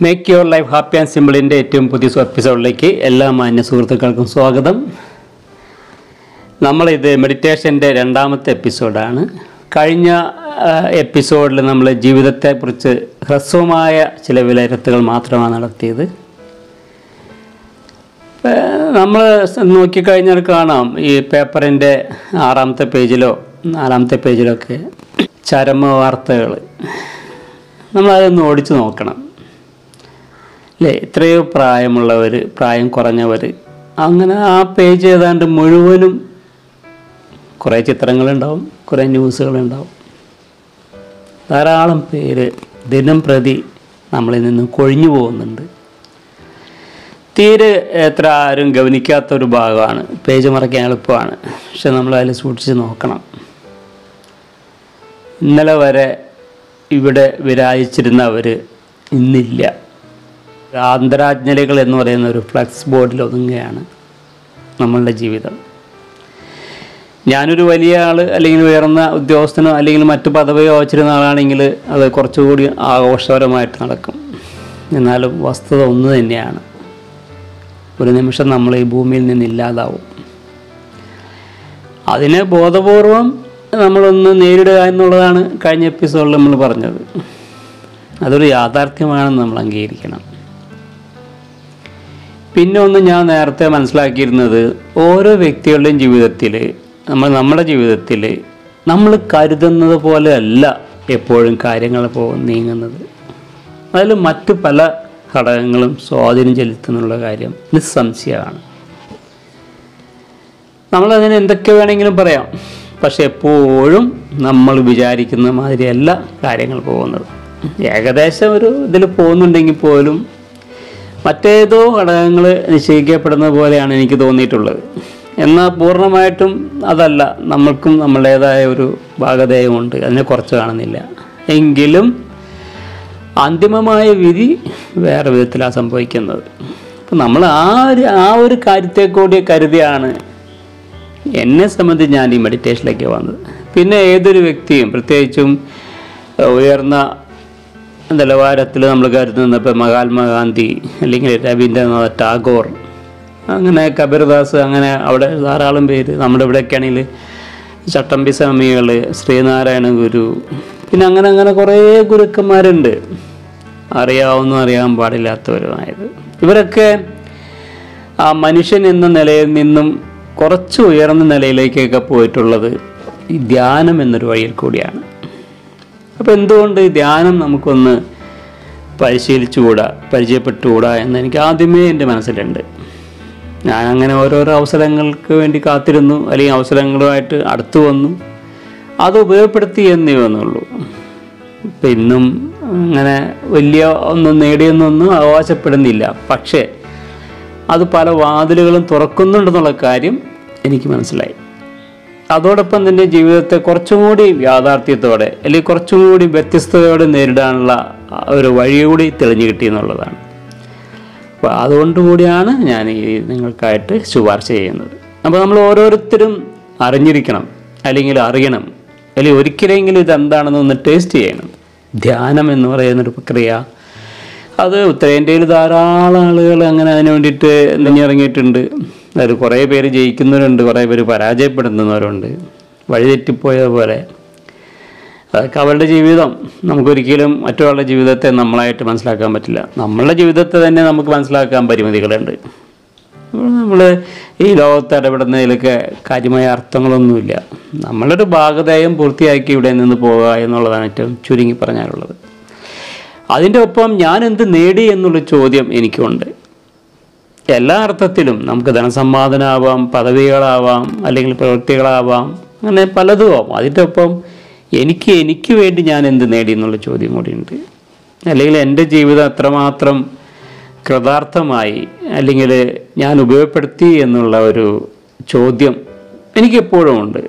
make your life happy and സിമ്പിളിൻ്റെ ഏറ്റവും പുതിയ എപ്പിസോഡിലേക്ക് എല്ലാ മാന്യ സുഹൃത്തുക്കൾക്കും സ്വാഗതം നമ്മളിത് മെഡിറ്റേഷൻ്റെ രണ്ടാമത്തെ എപ്പിസോഡാണ് കഴിഞ്ഞ എപ്പിസോഡിൽ നമ്മൾ ജീവിതത്തെക്കുറിച്ച് ഹ്രസ്വമായ ചില വിലയിരുത്തുകൾ മാത്രമാണ് നടത്തിയത് നമ്മൾ നോക്കിക്കഴിഞ്ഞാൽ കാണാം ഈ പേപ്പറിൻ്റെ ആറാമത്തെ പേജിലോ നാലാമത്തെ പേജിലൊക്കെ ചരമ വാർത്തകൾ നമ്മളതൊന്ന് ഓടിച്ചു നോക്കണം അല്ലേ എത്രയോ പ്രായമുള്ളവർ പ്രായം കുറഞ്ഞവർ അങ്ങനെ ആ പേജ് ഏതാണ്ട് മുഴുവനും കുറേ ചിത്രങ്ങളുണ്ടാവും കുറേ ന്യൂസുകളുണ്ടാവും ധാരാളം പേര് ദിനം പ്രതി നമ്മളിൽ നിന്ന് കൊഴിഞ്ഞു പോകുന്നുണ്ട് തീരെ എത്ര ആരും ഗവനിക്കാത്ത ഒരു ഭാഗമാണ് പേജ് മറയ്ക്കാൻ എളുപ്പമാണ് പക്ഷെ നമ്മൾ അതിൽ സൂക്ഷിച്ച് നോക്കണം ഇന്നലെ വരെ ഇവിടെ വിരാജിച്ചിരുന്നവർ ഇന്നില്ല ആന്തരാജ്ഞലികൾ എന്ന് പറയുന്ന ഒരു ഫ്ലക്സ് ബോർഡിൽ ഒതുങ്ങുകയാണ് നമ്മളുടെ ജീവിതം ഞാനൊരു വലിയ ആൾ അല്ലെങ്കിൽ ഉയർന്ന ഉദ്യോഗസ്ഥനോ അല്ലെങ്കിൽ മറ്റു പദവിയോ വച്ചിരുന്ന ആളാണെങ്കിൽ അത് കുറച്ചുകൂടി ആഘോഷപരമായിട്ട് നടക്കും എന്നാലും വസ്തുത ഒന്ന് തന്നെയാണ് ഒരു നിമിഷം നമ്മൾ ഈ ഭൂമിയിൽ നിന്ന് ഇല്ലാതാവും അതിനെ ബോധപൂർവം നമ്മളൊന്ന് നേരിടുക എന്നുള്ളതാണ് കഴിഞ്ഞ എപ്പിസോഡിൽ നമ്മൾ പറഞ്ഞത് അതൊരു യാഥാർത്ഥ്യമാണെന്ന് നമ്മൾ അംഗീകരിക്കണം പിന്നെ ഒന്ന് ഞാൻ നേരത്തെ മനസ്സിലാക്കിയിരുന്നത് ഓരോ വ്യക്തികളുടെയും ജീവിതത്തിൽ നമ്മൾ നമ്മുടെ ജീവിതത്തിൽ നമ്മൾ കരുതുന്നത് പോലെ അല്ല എപ്പോഴും കാര്യങ്ങൾ പോ നീങ്ങുന്നത് അതിൽ മറ്റു പല ഘടകങ്ങളും സ്വാധീനം ചെലുത്തുന്നുള്ള കാര്യം നിസ്സംശയമാണ് നമ്മളതിന് എന്തൊക്കെ വേണമെങ്കിലും പറയാം പക്ഷെ എപ്പോഴും നമ്മൾ വിചാരിക്കുന്ന മാതിരിയല്ല കാര്യങ്ങൾ പോകുന്നത് ഏകദേശം ഒരു ഇതിൽ പോകുന്നുണ്ടെങ്കിൽ പോലും മറ്റേതോ ഘടകങ്ങൾ നിശ്ചയിക്കപ്പെടുന്ന പോലെയാണ് എനിക്ക് തോന്നിയിട്ടുള്ളത് എന്നാൽ പൂർണ്ണമായിട്ടും അതല്ല നമ്മൾക്കും നമ്മളുടേതായ ഒരു ഭാഗധേയമുണ്ട് അതിനെ കുറച്ച് കാണുന്നില്ല എങ്കിലും അന്തിമമായ വിധി വേറെ വിധത്തിലാണ് സംഭവിക്കുന്നത് അപ്പം നമ്മൾ ആ ഒരു ആ ഒരു കാര്യത്തെ കൂടി കരുതിയാണ് എന്നെ സംബന്ധിച്ച് ഞാൻ ഈ മെഡിറ്റേഷനിലേക്ക് വന്നത് പിന്നെ ഏതൊരു വ്യക്തിയും പ്രത്യേകിച്ചും ഉയർന്ന നിലവാരത്തിൽ നമ്മൾ കരുതുന്ന ഇപ്പോൾ മഹാത്മാഗാന്ധി അല്ലെങ്കിൽ രവീന്ദ്രനാഥ് ടാഗോർ അങ്ങനെ കബീർദാസ് അങ്ങനെ അവിടെ ധാരാളം പേര് നമ്മുടെ ഇവിടെയൊക്കെയാണെങ്കിൽ ചട്ടമ്പി സ്വാമികൾ ശ്രീനാരായണ ഗുരു പിന്നെ അങ്ങനെ അങ്ങനെ കുറേ ഗുരുക്കന്മാരുണ്ട് അറിയാവുന്ന അറിയാൻ പാടില്ലാത്തവരുമായത് ഇവരൊക്കെ ആ മനുഷ്യൻ എന്ന നിലയിൽ നിന്നും കുറച്ച് ഉയർന്ന നിലയിലേക്കൊക്കെ പോയിട്ടുള്ളത് ഈ ധ്യാനം എന്നൊരു വഴിയിൽ കൂടിയാണ് അപ്പോൾ എന്തുകൊണ്ട് ഈ ധ്യാനം നമുക്കൊന്ന് പരിശീലിച്ചുകൂടാ പരിചയപ്പെട്ടുകൂടാ എന്ന് എനിക്ക് ആദ്യമേ എൻ്റെ മനസ്സിലുണ്ട് ഞാൻ അങ്ങനെ ഓരോരോ അവസരങ്ങൾക്ക് വേണ്ടി കാത്തിരുന്നു അല്ലെങ്കിൽ അവസരങ്ങളുമായിട്ട് അടുത്തു വന്നു അത് ഉപയോഗപ്പെടുത്തി എന്നേ വന്നുള്ളൂ ഇപ്പം ഇന്നും അങ്ങനെ വലിയ ഒന്നും നേടിയെന്നൊന്നും അവകാശപ്പെടുന്നില്ല പക്ഷേ അത് പല വാതിലുകളും തുറക്കുന്നുണ്ടെന്നുള്ള കാര്യം എനിക്ക് മനസ്സിലായി അതോടൊപ്പം തന്നെ ജീവിതത്തെ കുറച്ചും കൂടി യാഥാർത്ഥ്യത്തോടെ അല്ലെങ്കിൽ കുറച്ചും കൂടി വ്യത്യസ്തതയോടെ നേരിടാനുള്ള ഒരു വഴി കൂടി തെളിഞ്ഞു കിട്ടി എന്നുള്ളതാണ് അപ്പോൾ അതുകൊണ്ടുകൂടിയാണ് ഞാൻ ഈ നിങ്ങൾക്കായിട്ട് ശുപാർശ ചെയ്യുന്നത് അപ്പോൾ നമ്മൾ ഓരോരുത്തരും അറിഞ്ഞിരിക്കണം അല്ലെങ്കിൽ അറിയണം അല്ലെങ്കിൽ ഒരിക്കലെങ്കിലും ഇതെന്താണെന്ന് ഒന്ന് ടേസ്റ്റ് ചെയ്യണം ധ്യാനം എന്ന് പറയുന്നൊരു പ്രക്രിയ അത് ഉത്തരേന്ത്യയിൽ ധാരാളം ആളുകൾ അങ്ങനെ അതിന് വേണ്ടിയിട്ട് നെഞ്ഞിറങ്ങിയിട്ടുണ്ട് അതിൽ കുറേ പേര് ജയിക്കുന്നവരുണ്ട് കുറേ പേര് പരാജയപ്പെടുന്നവരുണ്ട് വഴിതെറ്റിപ്പോയതുപോലെ അതൊക്കെ അവരുടെ ജീവിതം നമുക്കൊരിക്കലും മറ്റൊരാളുടെ ജീവിതത്തെ നമ്മളായിട്ട് മനസ്സിലാക്കാൻ പറ്റില്ല നമ്മളുടെ ജീവിതത്തെ തന്നെ നമുക്ക് മനസ്സിലാക്കാൻ പരിമിതികളുണ്ട് നമ്മൾ ഈ ലോകത്ത് ഇടപെടുന്നതിലൊക്കെ കാര്യമായ അർത്ഥങ്ങളൊന്നുമില്ല നമ്മളൊരു ഭാഗധേയം പൂർത്തിയാക്കി ഇവിടെ നിന്ന് പോകുക എന്നുള്ളതാണ് ഏറ്റവും ചുരുങ്ങി പറഞ്ഞാലുള്ളത് അതിൻ്റെ ഒപ്പം ഞാൻ എന്ത് നേടി എന്നുള്ള ചോദ്യം എനിക്കുണ്ട് എല്ലാ അർത്ഥത്തിലും നമുക്ക് ധനസമ്പാദനമാവാം പദവികളാവാം അല്ലെങ്കിൽ പ്രവൃത്തികളാവാം അങ്ങനെ പലതും ആവാം അതിൻ്റെ ഒപ്പം എനിക്ക് എനിക്ക് വേണ്ടി ഞാൻ എന്ത് നേടി എന്നുള്ള ചോദ്യം കൂടിയുണ്ട് അല്ലെങ്കിൽ എൻ്റെ ജീവിതം എത്രമാത്രം കൃതാർത്ഥമായി അല്ലെങ്കിൽ ഞാൻ ഉപയോഗപ്പെടുത്തി എന്നുള്ള ഒരു ചോദ്യം എനിക്കെപ്പോഴും ഉണ്ട്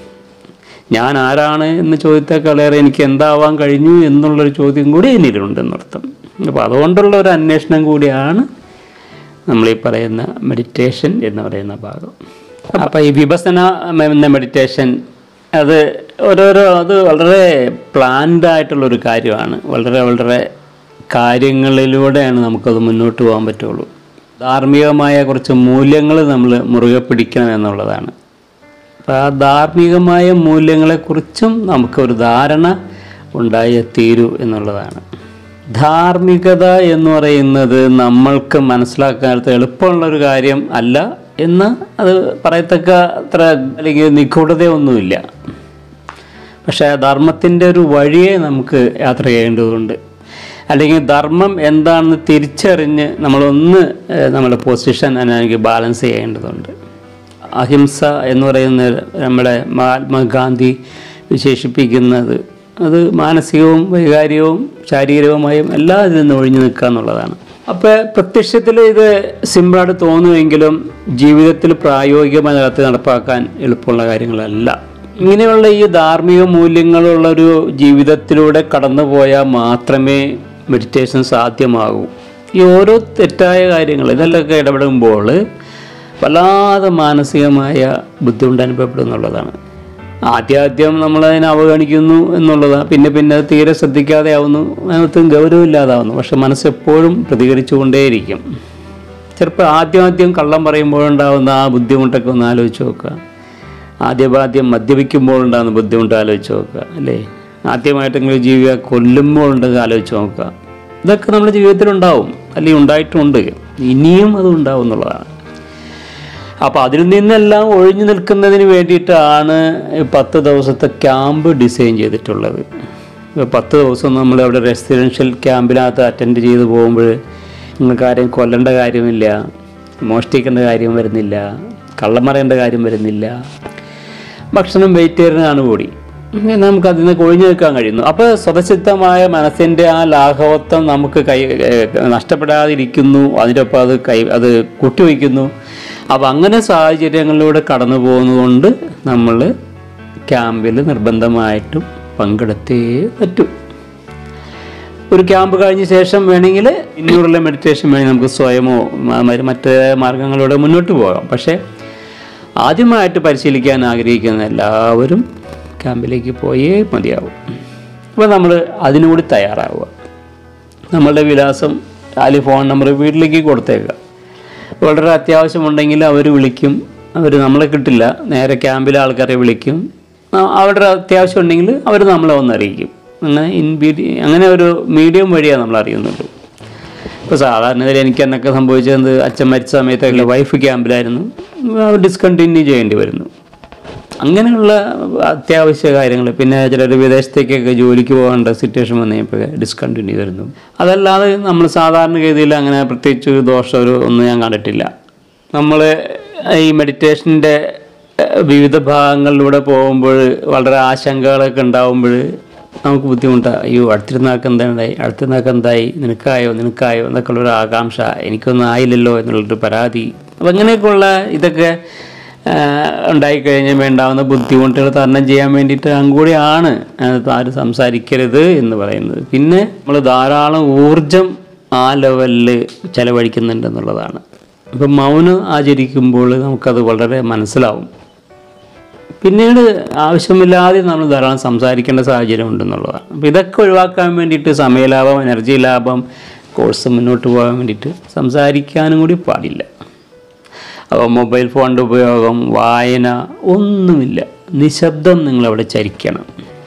ഞാൻ ആരാണ് എന്ന ചോദ്യത്തെക്കാളേറെ എനിക്ക് എന്താവാൻ കഴിഞ്ഞു എന്നുള്ളൊരു ചോദ്യം കൂടി എന്നിലുണ്ട് എന്നർത്ഥം അപ്പോൾ അതുകൊണ്ടുള്ള ഒരു അന്വേഷണം കൂടിയാണ് നമ്മൾ ഈ പറയുന്ന മെഡിറ്റേഷൻ എന്ന് പറയുന്ന ഭാഗം അപ്പോൾ ഈ വിഭസന എന്ന മെഡിറ്റേഷൻ അത് ഓരോരോ അത് വളരെ പ്ലാൻഡ് ആയിട്ടുള്ളൊരു കാര്യമാണ് വളരെ വളരെ കാര്യങ്ങളിലൂടെയാണ് നമുക്കത് മുന്നോട്ട് പോകാൻ പറ്റുള്ളൂ ധാർമ്മികമായ കുറച്ച് മൂല്യങ്ങൾ നമ്മൾ മുറുകെ പിടിക്കണം എന്നുള്ളതാണ് അപ്പോൾ ആ ധാർമ്മികമായ മൂല്യങ്ങളെക്കുറിച്ചും നമുക്കൊരു ധാരണ ഉണ്ടായേ തീരൂ എന്നുള്ളതാണ് ധാർമ്മികത എന്ന് പറയുന്നത് നമ്മൾക്ക് മനസ്സിലാക്കാൻ എളുപ്പമുള്ളൊരു കാര്യം അല്ല എന്ന് അത് പറയത്തക്ക അത്ര അല്ലെങ്കിൽ നിഗൂഢതയൊന്നുമില്ല പക്ഷേ ആ ധർമ്മത്തിൻ്റെ ഒരു വഴിയെ നമുക്ക് യാത്ര ചെയ്യേണ്ടതുണ്ട് അല്ലെങ്കിൽ ധർമ്മം എന്താണെന്ന് തിരിച്ചറിഞ്ഞ് നമ്മളൊന്ന് ഏഹ്, നമ്മുടെ പൊസിഷൻ അല്ലെങ്കിൽ ബാലൻസ് ചെയ്യേണ്ടതുണ്ട് അഹിംസ എന്ന് പറയുന്ന നമ്മുടെ മഹാത്മാഗാന്ധി വിശേഷിപ്പിക്കുന്നത് അത് മാനസികവും വൈകാരികവും ശാരീരികവുമായും എല്ലാ ഇതിൽ നിന്ന് ഒഴിഞ്ഞു നിൽക്കുക എന്നുള്ളതാണ് അപ്പോൾ പ്രത്യക്ഷത്തിൽ ഇത് സിമ്പിളായിട്ട് തോന്നുമെങ്കിലും ജീവിതത്തിൽ പ്രായോഗികമായി നടത്തി നടപ്പാക്കാൻ എളുപ്പമുള്ള കാര്യങ്ങളല്ല ഇങ്ങനെയുള്ള ഈ ധാർമ്മിക മൂല്യങ്ങളുള്ളൊരു ജീവിതത്തിലൂടെ കടന്നു പോയാൽ മാത്രമേ മെഡിറ്റേഷൻ സാധ്യമാകൂ ഈ ഓരോ തെറ്റായ കാര്യങ്ങൾ ഇതിലൊക്കെ ഇടപെടുമ്പോൾ വല്ലാതെ മാനസികമായ ബുദ്ധിമുട്ട് അനുഭവപ്പെടും എന്നുള്ളതാണ് ആദ്യാദ്യം നമ്മളതിനെ അവഗണിക്കുന്നു എന്നുള്ളതാണ് പിന്നെ പിന്നെ അത് തീരെ ശ്രദ്ധിക്കാതെ ആവുന്നു അതിനകത്തും ഗൗരവമില്ലാതാവുന്നു പക്ഷെ മനസ്സ് എപ്പോഴും പ്രതികരിച്ചുകൊണ്ടേയിരിക്കും ചിലപ്പോൾ ആദ്യം ആദ്യം കള്ളം പറയുമ്പോഴുണ്ടാകുന്ന ആ ബുദ്ധിമുട്ടൊക്കെ ഒന്ന് ആലോചിച്ച് നോക്കുക ആദ്യപാദ്യം മദ്യപിക്കുമ്പോൾ ഉണ്ടാകുന്ന ബുദ്ധിമുട്ട് ആലോചിച്ച് നോക്കുക അല്ലേ ആദ്യമായിട്ടെങ്കിലും ജീവിയെ കൊല്ലുമ്പോൾ ഉണ്ടെങ്കിൽ ആലോചിച്ച് നോക്കുക ഇതൊക്കെ നമ്മുടെ ജീവിതത്തിലുണ്ടാവും അല്ലെങ്കിൽ ഉണ്ടായിട്ടുണ്ട് ഇനിയും അത് ഉണ്ടാവും എന്നുള്ളതാണ് അപ്പോൾ അതിൽ നിന്നെല്ലാം ഒഴിഞ്ഞു നിൽക്കുന്നതിന് വേണ്ടിയിട്ടാണ് ഈ പത്ത് ദിവസത്തെ ക്യാമ്പ് ഡിസൈൻ ചെയ്തിട്ടുള്ളത് ഇപ്പോൾ പത്ത് ദിവസം നമ്മൾ അവിടെ റെസിഡൻഷ്യൽ ക്യാമ്പിനകത്ത് അറ്റൻഡ് ചെയ്ത് പോകുമ്പോൾ നിങ്ങൾക്ക് ആരെയും കൊല്ലേണ്ട കാര്യമില്ല മോഷ്ടിക്കേണ്ട കാര്യം വരുന്നില്ല കള്ളം പറയേണ്ട കാര്യം വരുന്നില്ല ഭക്ഷണം വെജിറ്റേറിയനാണ് കൂടി ഇങ്ങനെ നമുക്ക് അതിൽ നിന്ന് കൊഴിഞ്ഞു നിൽക്കാൻ കഴിയുന്നു അപ്പോൾ സ്വതസിദ്ധമായ മനസ്സിൻ്റെ ആ ലാഘവത്വം നമുക്ക് കൈ ഏഹ് നഷ്ടപ്പെടാതിരിക്കുന്നു അതിൻ്റെ ഒപ്പം അത് കൈ അത് കൂട്ടിവയ്ക്കുന്നു അപ്പോൾ അങ്ങനെ സാഹചര്യങ്ങളിലൂടെ കടന്നു പോകുന്നതുകൊണ്ട് നമ്മൾ ക്യാമ്പിൽ നിർബന്ധമായിട്ടും പങ്കെടുത്തേ പറ്റൂ ഒരു ക്യാമ്പ് കഴിഞ്ഞ ശേഷം വേണമെങ്കിൽ പിന്നീടുള്ള മെഡിറ്റേഷൻ വേണമെങ്കിൽ നമുക്ക് സ്വയമോ മ- മ- മറ്റ് മാർഗങ്ങളിലൂടെ മുന്നോട്ട് പോകാം പക്ഷേ ആദ്യമായിട്ട് പരിശീലിക്കാൻ ആഗ്രഹിക്കുന്ന എല്ലാവരും ക്യാമ്പിലേക്ക് പോയേ മതിയാവും അപ്പോൾ നമ്മൾ അതിനുകൂടി തയ്യാറാവുക നമ്മളുടെ വിലാസം അല്ലെങ്കിൽ ഫോൺ നമ്പർ വീട്ടിലേക്ക് കൊടുത്തേക്കുക വളരെ അത്യാവശ്യമുണ്ടെങ്കിൽ അവർ വിളിക്കും അവർ നമ്മളെ കിട്ടില്ല നേരെ ക്യാമ്പിലെ ആൾക്കാരെ വിളിക്കും ആ, അവരുടെ അത്യാവശ്യം ഉണ്ടെങ്കിൽ അവർ നമ്മളെ ഒന്ന് അറിയിക്കും അങ്ങനെ ഇൻ ബി- അങ്ങനെ ഒരു മീഡിയം വഴിയാണ് നമ്മൾ അറിയുന്നുള്ളൂ ഇപ്പോൾ സാധാരണ ഇതിൽ എനിക്ക് എന്നൊക്കെ സംഭവിച്ചത് അച്ഛൻ മരിച്ച സമയത്തൊക്കെ വൈഫ് ക്യാമ്പിലായിരുന്നു അവർ ഡിസ്കണ്ടിന്യൂ ചെയ്യേണ്ടി വരുന്നു അങ്ങനെയുള്ള അത്യാവശ്യ കാര്യങ്ങൾ പിന്നെ ചിലർ വിദേശത്തേക്കൊക്കെ ജോലിക്ക് പോകേണ്ട സിറ്റുവേഷൻ വന്നു കഴിഞ്ഞപ്പോൾ ഡിസ്കണ്ടിന്യൂ ചെയ്തിരുന്നു അതല്ലാതെ നമ്മൾ സാധാരണഗതിയിൽ അങ്ങനെ പ്രത്യേകിച്ച് ഒരു ദോഷം ഒരു ഒന്നും ഞാൻ കണ്ടിട്ടില്ല നമ്മൾ ഈ മെഡിറ്റേഷൻ്റെ വിവിധ ഭാഗങ്ങളിലൂടെ പോകുമ്പോൾ വളരെ ആശങ്കകളൊക്കെ ഉണ്ടാവുമ്പോൾ നമുക്ക് ബുദ്ധിമുട്ടാണ് അയ്യോ അടുത്തിരുന്നാൾക്ക് എന്തായി അടുത്തിരുന്നാൾക്ക് എന്തായി നിനക്കായോ നിനക്കായോ എന്നൊക്കെയുള്ള ഒരു ആകാംക്ഷ എനിക്കൊന്നും ആയില്ലല്ലോ എന്നുള്ളൊരു പരാതി അപ്പം അങ്ങനെയൊക്കെയുള്ള ഇതൊക്കെ ഉണ്ടായിക്കഴിഞ്ഞാൽ വേണ്ടാവുന്ന ബുദ്ധിമുട്ടുകൾ തരണം ചെയ്യാൻ വേണ്ടിയിട്ട് കൂടിയാണ് ആരും സംസാരിക്കരുത് എന്ന് പറയുന്നത് പിന്നെ നമ്മൾ ധാരാളം ഊർജം ആ ലെവലിൽ ചെലവഴിക്കുന്നുണ്ടെന്നുള്ളതാണ് ഇപ്പം മൗനം ആചരിക്കുമ്പോൾ നമുക്കത് വളരെ മനസ്സിലാവും പിന്നീട് ആവശ്യമില്ലാതെ നമ്മൾ ധാരാളം സംസാരിക്കേണ്ട സാഹചര്യം ഉണ്ടെന്നുള്ളതാണ് അപ്പോൾ ഇതൊക്കെ ഒഴിവാക്കാൻ വേണ്ടിയിട്ട് സമയലാഭം എനർജി ലാഭം കോഴ്സ് മുന്നോട്ട് പോകാൻ വേണ്ടിയിട്ട് സംസാരിക്കാനും കൂടി പാടില്ല അപ്പോൾ മൊബൈൽ ഫോണിൻ്റെ ഉപയോഗം വായന ഒന്നുമില്ല നിശബ്ദം നിങ്ങളവിടെ ചരിക്കണം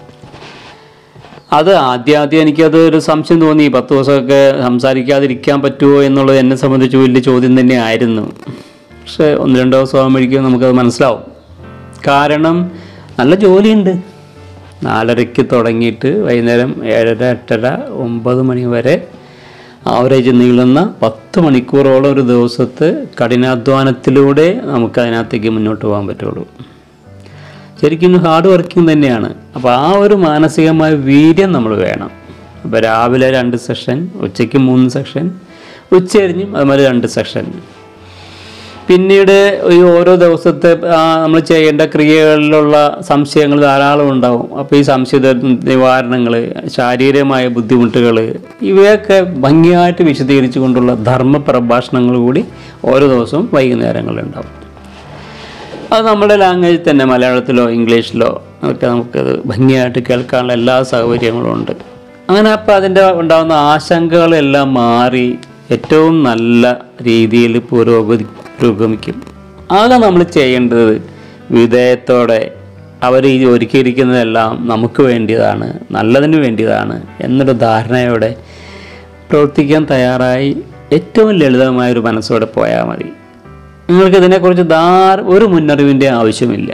അത് ആദ്യം ആദ്യം എനിക്കത് ഒരു സംശയം തോന്നി പത്ത് ദിവസമൊക്കെ സംസാരിക്കാതിരിക്കാൻ പറ്റുമോ എന്നുള്ളത് എന്നെ സംബന്ധിച്ച് വലിയ ചോദ്യം തന്നെ ആയിരുന്നു പക്ഷേ ഒന്ന് രണ്ട് ദിവസം ആകുമ്പോഴേക്കും നമുക്കത് മനസ്സിലാവും കാരണം നല്ല ജോലിയുണ്ട് നാലരയ്ക്ക് തുടങ്ങിയിട്ട് വൈകുന്നേരം ഏഴര എട്ടര ഒമ്പത് മണി വരെ ആവറേജ് നീളുന്ന പത്ത് മണിക്കൂറോളം ഒരു ദിവസത്തെ കഠിനാധ്വാനത്തിലൂടെ നമുക്ക് അതിനകത്തേക്ക് മുന്നോട്ട് പോകാൻ പറ്റുള്ളൂ ശരിക്കും ഹാർഡ് വർക്കിംഗ് തന്നെയാണ് അപ്പോൾ ആ ഒരു മാനസികമായ വീര്യം നമ്മൾ വേണം അപ്പോൾ രാവിലെ രണ്ട് സെഷൻ ഉച്ചയ്ക്ക് മൂന്ന് സെഷൻ ഉച്ചരിഞ്ഞും അതുമാതിരി രണ്ട് സെഷൻ പിന്നീട് ഈ ഓരോ ദിവസത്തെ നമ്മൾ ചെയ്യേണ്ട ക്രിയകളിലുള്ള സംശയങ്ങൾ ധാരാളം ഉണ്ടാവും അപ്പോൾ ഈ സംശയ നിവാരണങ്ങൾ ശാരീരികമായ ബുദ്ധിമുട്ടുകൾ ഇവയൊക്കെ ഭംഗിയായിട്ട് വിശദീകരിച്ചു കൊണ്ടുള്ള ധർമ്മ പ്രഭാഷണങ്ങൾ കൂടി ഓരോ ദിവസവും വൈകുന്നേരങ്ങളിലുണ്ടാവും അത് നമ്മുടെ ലാംഗ്വേജിൽ തന്നെ മലയാളത്തിലോ ഇംഗ്ലീഷിലോ ഒക്കെ നമുക്കത് ഭംഗിയായിട്ട് കേൾക്കാനുള്ള എല്ലാ സൗകര്യങ്ങളും ഉണ്ട് അങ്ങനെ അപ്പോൾ അതിൻ്റെ ഉണ്ടാകുന്ന ആശങ്കകളെല്ലാം മാറി ഏറ്റവും നല്ല രീതിയിൽ പുരോഗതി പുരോഗമിക്കും ആകെ നമ്മൾ ചെയ്യേണ്ടത് വിധേയത്തോടെ അവർ ഈ ഒരുക്കിയിരിക്കുന്നതെല്ലാം നമുക്ക് വേണ്ടിയതാണ് നല്ലതിന് വേണ്ടിയതാണ് എന്നൊരു ധാരണയോടെ പ്രവർത്തിക്കാൻ തയ്യാറായി ഏറ്റവും ലളിതമായൊരു മനസ്സോടെ പോയാൽ മതി നിങ്ങൾക്ക് ഇതിനെക്കുറിച്ച് ധാര ഒരു മുന്നറിവിൻ്റെ ആവശ്യമില്ല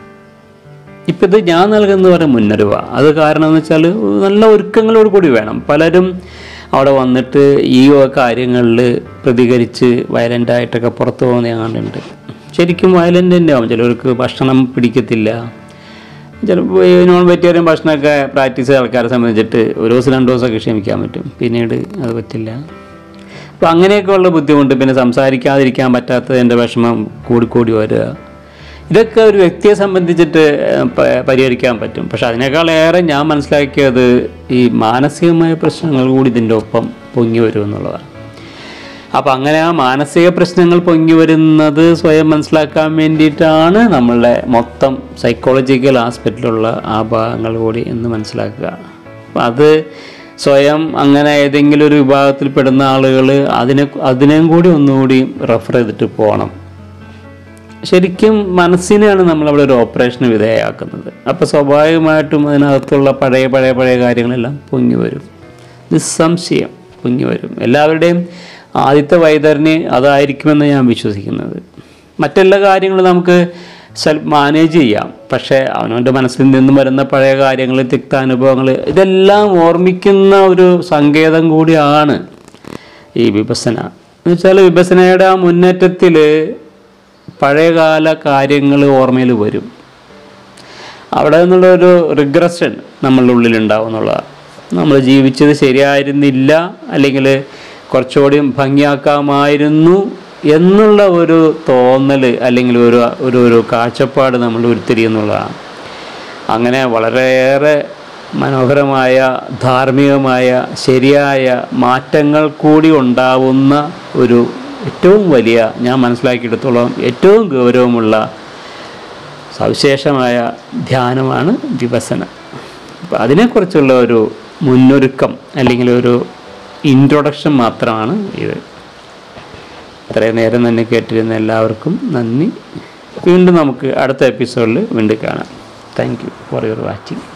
ഇപ്പം ഇത് ഞാൻ നൽകുന്ന ഒരു മുന്നറിവാണ് അത് കാരണം എന്ന് വെച്ചാൽ നല്ല ഒരുക്കങ്ങളോട് കൂടി വേണം പലരും അവിടെ വന്നിട്ട് ഈ വക കാര്യങ്ങളിൽ പ്രതികരിച്ച് വയലൻ്റായിട്ടൊക്കെ പുറത്തു പോകുന്ന ഞാൻ കണ്ടിട്ടുണ്ട് ശരിക്കും വയലൻ്റ് തന്നെ ആവും ചിലർക്ക് ഭക്ഷണം പിടിക്കത്തില്ല ചിലപ്പോൾ ഈ നോൺ വെജിറ്റേറിയൻ ഭക്ഷണമൊക്കെ പ്രാക്ടീസ് ചെയ്ത ആൾക്കാരെ സംബന്ധിച്ചിട്ട് ഒരു ദിവസം രണ്ട് ദിവസമൊക്കെ ക്ഷമിക്കാൻ പറ്റും പിന്നീട് അത് പറ്റില്ല അപ്പോൾ അങ്ങനെയൊക്കെ ഉള്ള ബുദ്ധിമുട്ട് പിന്നെ സംസാരിക്കാതിരിക്കാൻ പറ്റാത്തതിൻ്റെ വിഷമം കൂടിക്കൂടി വരിക ഇതൊക്കെ ഒരു വ്യക്തിയെ സംബന്ധിച്ചിട്ട് ഏഹ്, പ- പരിഹരിക്കാൻ പറ്റും പക്ഷെ അതിനേക്കാളേറെ ഞാൻ മനസ്സിലാക്കിയത് ഈ മാനസികമായ പ്രശ്നങ്ങൾ കൂടി ഇതിൻ്റെ ഒപ്പം പൊങ്ങി വരും എന്നുള്ളതാണ് അപ്പം അങ്ങനെ ആ മാനസിക പ്രശ്നങ്ങൾ പൊങ്ങി വരുന്നത് സ്വയം മനസ്സിലാക്കാൻ വേണ്ടിയിട്ടാണ് നമ്മളുടെ മൊത്തം സൈക്കോളജിക്കൽ ആസ്പെക്റ്റിലുള്ള ആ ഭാഗങ്ങൾ കൂടി എന്ന് മനസ്സിലാക്കുക അപ്പം അത് സ്വയം അങ്ങനെ ഏതെങ്കിലും ഒരു വിഭാഗത്തിൽ പെടുന്ന ആളുകൾ അതിനെ അതിനെയും കൂടി ഒന്നുകൂടി റെഫർ ചെയ്തിട്ട് പോകണം ശരിക്കും മനസ്സിനെയാണ് നമ്മളവിടെ ഒരു ഓപ്പറേഷന് വിധേയമാക്കുന്നത് അപ്പോൾ സ്വാഭാവികമായിട്ടും അതിനകത്തുള്ള പഴയ പഴയ പഴയ കാര്യങ്ങളെല്ലാം പൊങ്ങി വരും നിസ്സംശയം പൊങ്ങി വരും എല്ലാവരുടെയും ആദ്യത്തെ വൈതരണി അതായിരിക്കുമെന്ന് ഞാൻ വിശ്വസിക്കുന്നത് മറ്റെല്ലാ കാര്യങ്ങളും നമുക്ക് സെൽഫ് മാനേജ് ചെയ്യാം പക്ഷേ അവനവൻ്റെ മനസ്സിൽ നിന്നും വരുന്ന പഴയ കാര്യങ്ങൾ തിക്താനുഭവങ്ങൾ ഇതെല്ലാം ഓർമ്മിക്കുന്ന ഒരു സങ്കേതം കൂടിയാണ് ഈ വിഭസന എന്ന് വെച്ചാൽ വിഭസനയുടെ ആ മുന്നേറ്റത്തിൽ പഴയകാല കാര്യങ്ങൾ ഓർമ്മയിൽ വരും അവിടെ നിന്നുള്ളൊരു റിഗ്രഷൻ നമ്മളുടെ ഉള്ളിൽ ഉണ്ടാവും എന്നുള്ളതാണ് നമ്മൾ ജീവിച്ചത് ശരിയായിരുന്നില്ല അല്ലെങ്കിൽ കുറച്ചുകൂടി ഭംഗിയാക്കാമായിരുന്നു എന്നുള്ള ഒരു തോന്നൽ അല്ലെങ്കിൽ ഒരു ഒരു ഒരു കാഴ്ചപ്പാട് നമ്മൾ ഉരുത്തിരിയെന്നുള്ളതാണ് അങ്ങനെ വളരെയേറെ മനോഹരമായ ധാർമ്മികമായ ശരിയായ മാറ്റങ്ങൾ കൂടി ഉണ്ടാവുന്ന ഒരു ഏറ്റവും വലിയ ഞാൻ മനസ്സിലാക്കിയെടുത്തോളം ഏറ്റവും ഗൗരവമുള്ള സവിശേഷമായ ധ്യാനമാണ് വിപസന അപ്പോൾ അതിനെക്കുറിച്ചുള്ള ഒരു മുന്നൊരുക്കം അല്ലെങ്കിൽ ഒരു ഇൻട്രൊഡക്ഷൻ മാത്രമാണ് ഇത് ഇത്രയും നേരം തന്നെ കേട്ടിരുന്ന എല്ലാവർക്കും നന്ദി വീണ്ടും നമുക്ക് അടുത്ത എപ്പിസോഡിൽ വീണ്ടും കാണാം thank you for your watching